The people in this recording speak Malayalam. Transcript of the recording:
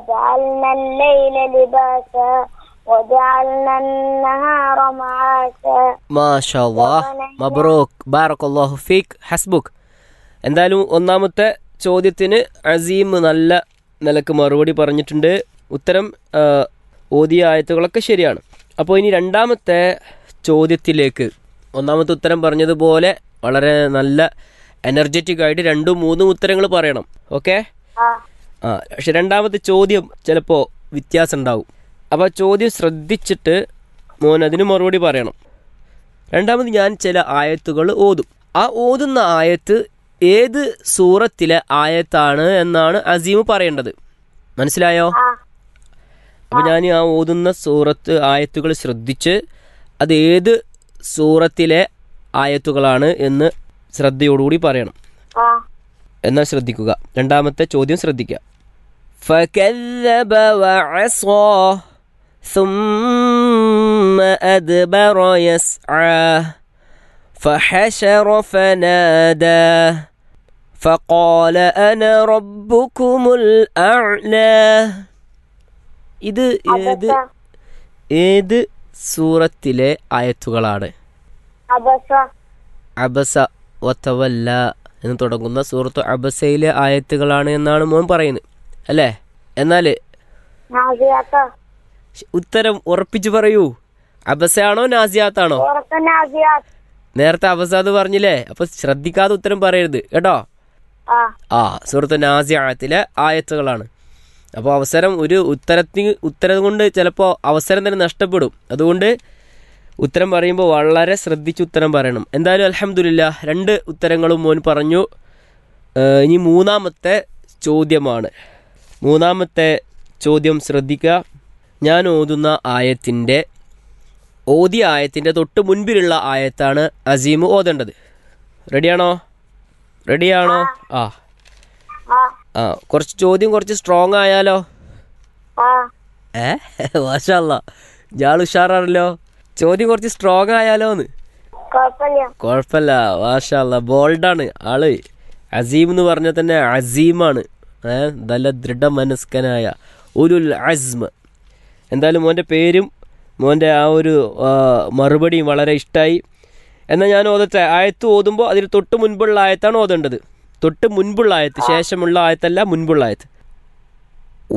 وجعلنا الليل لباسا وجعلنا النهار معاشا മാഷാ മബ്രൂക്ക് ബാറക്കല്ലാഹു ഫീക്ക് ഹസ്ബുക്ക് എന്തായാലും ഒന്നാമത്തെ ചോദ്യത്തിന് അസീം നല്ല നിലക്ക് മറുപടി പറഞ്ഞിട്ടുണ്ട് ഉത്തരം ആ, ഓതിയ ആയത്തുകളൊക്കെ ശരിയാണ് അപ്പോൾ ഇനി രണ്ടാമത്തെ ചോദ്യത്തിലേക്ക് ഒന്നാമത്തെ ഉത്തരം പറഞ്ഞതുപോലെ വളരെ നല്ല എനർജറ്റിക് ആയിട്ട് രണ്ടും മൂന്നും ഉത്തരങ്ങൾ പറയണം ഓക്കെ آه. ആ പക്ഷെ രണ്ടാമത്തെ ചോദ്യം ചിലപ്പോൾ വ്യത്യാസം ഉണ്ടാവും അപ്പോൾ ചോദ്യം ശ്രദ്ധിച്ചിട്ട് മോൻ അതിന് മറുപടി പറയണം രണ്ടാമത് ഞാൻ ചില ആയത്തുകൾ ഓതും ആ ഓതുന്ന ആയത്ത് ഏത് സൂറത്തിലെ ആയത്താണ് എന്നാണ് അസീം പറയേണ്ടത് മനസ്സിലായോ آه. അപ്പോൾ ഞാൻ ആ ഓതുന്ന സൂറത്ത് ആയത്തുകൾ ശ്രദ്ധിച്ച് അത് ഏത് സൂറത്തിലെ ആയത്തുകളാണ് എന്ന് ശ്രദ്ധയോടുകൂടി പറയണം آه. എന്നാൽ ശ്രദ്ധിക്കുക രണ്ടാമത്തെ ചോദ്യം ശ്രദ്ധിക്കുക فكذب وعصى ثم أدبر يسعى فحشر فنادى فقال أنا ربكم الأعلى ഇത് ഏത് عبس ഏത് സൂറത്തിലെ ആയത്തുകളാണ് عبس അബസ വത്തവല്ല എന്ന് തുടങ്ങുന്ന സൂറത്ത് അബസയിലെ ആയത്തുകളാണ് എന്നാണ് മോൻ പറയുന്നത് അല്ലേ എന്നാൽ نازيات ഉത്തരം ഉറപ്പിച്ച് പറയൂ അബസയാണോ നാസിയാത്താണോ سورة النازيات നേരത്തെ അബസാദ് പറഞ്ഞില്ലേ അപ്പൊ ശ്രദ്ധിക്കാതെ ഉത്തരം പറയരുത് കേട്ടോ آه. ആ സൂറത്ത് നാസിയാത്തിലെ ആയത്തുകളാണ് അപ്പോൾ അവസരം ഒരു ഉത്തരത്തിന് ഉത്തരം കൊണ്ട് ചിലപ്പോൾ അവസരം തന്നെ നഷ്ടപ്പെടും അതുകൊണ്ട് ഉത്തരം പറയുമ്പോൾ വളരെ ശ്രദ്ധിച്ച് ഉത്തരം പറയണം എന്തായാലും അലഹമില്ല രണ്ട് ഉത്തരങ്ങളും മോൻ പറഞ്ഞു ഏഹ് ഇനി മൂന്നാമത്തെ ചോദ്യമാണ് മൂന്നാമത്തെ ചോദ്യം ശ്രദ്ധിക്കുക ഞാൻ ഓതുന്ന ആയത്തിൻ്റെ ഓതിയ ആയത്തിൻ്റെ തൊട്ട് മുൻപിലുള്ള ആയത്താണ് അസീം ഓതേണ്ടത് റെഡിയാണോ റെഡിയാണോ ആ آه. ആ കുറച്ച് ചോദ്യം കുറച്ച് സ്ട്രോങ് ആയാലോ آه. ഏ മാഷല്ല ഇയാൾ ഉഷാറാണല്ലോ ചോദ്യം കുറച്ച് സ്ട്രോങ് ആയാലോ എന്ന് കുഴപ്പമില്ല കുഴപ്പമില്ല മാഷല്ല ബോൾഡാണ് ആള് അസീം എന്ന് പറഞ്ഞാൽ തന്നെ അസീമാണ് ഏ നല്ല ദൃഢമനസ്കനായ ഒരു അസ്മ എന്തായാലും മോൻ്റെ പേരും മോൻ്റെ ആ ഒരു ആ, മറുപടിയും വളരെ ഇഷ്ടമായി എന്നാൽ ഞാൻ ഓതട്ടെ ആയത്ത് ഓതുമ്പോൾ അതിന് തൊട്ട് മുൻപുള്ള ആയത്താണ് ഓതേണ്ടത് തൊട്ട് മുൻപുള്ള ആയത്ത് ശേഷമുള്ള ആയത്തല്ല മുൻപുള്ള ആയത്ത്